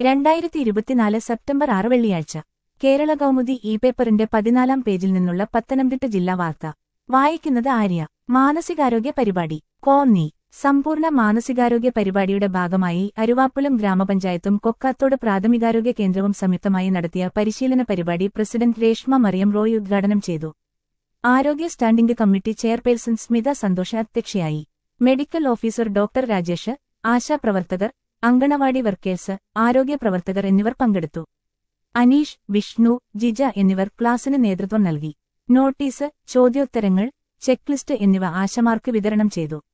രണ്ടായിരത്തി ഇരുപത്തിനാല് സെപ്റ്റംബർ ആറ് വെള്ളിയാഴ്ച കേരള കൗമുദി ഇ പേപ്പറിന്റെ പതിനാലാം പേജിൽ നിന്നുള്ള പത്തനംതിട്ട ജില്ലാ വാർത്ത വായിക്കുന്നത് ആര്യ മാനസികാരോഗ്യ പരിപാടി കോന്നി സമ്പൂർണ്ണ മാനസികാരോഗ്യ പരിപാടിയുടെ ഭാഗമായി അരുവാപ്പുലം ഗ്രാമപഞ്ചായത്തും കൊക്കാത്തോട് പ്രാഥമികാരോഗ്യ കേന്ദ്രവും സംയുക്തമായി നടത്തിയ പരിശീലന പരിപാടി പ്രസിഡന്റ് രേഷ്മ മറിയം റോയ് ഉദ്ഘാടനം ചെയ്തു ആരോഗ്യ standing committee chairperson Smitha Santhosh അധ്യക്ഷയായി മെഡിക്കൽ ഓഫീസർ ഡോക്ടർ രാജേഷ് ആശാപ്രവർത്തകർ അങ്കണവാടി വർക്കേഴ്സ് ആരോഗ്യ പ്രവർത്തകർ എന്നിവർ പങ്കെടുത്തു അനീഷ് വിഷ്ണു ജിജ എന്നിവർ ക്ലാസിന് നേതൃത്വം നൽകി നോട്ടീസ് ചോദ്യോത്തരങ്ങൾ ചെക്ക് ലിസ്റ്റ് എന്നിവ ആശമാർക്ക് വിതരണം ചെയ്തു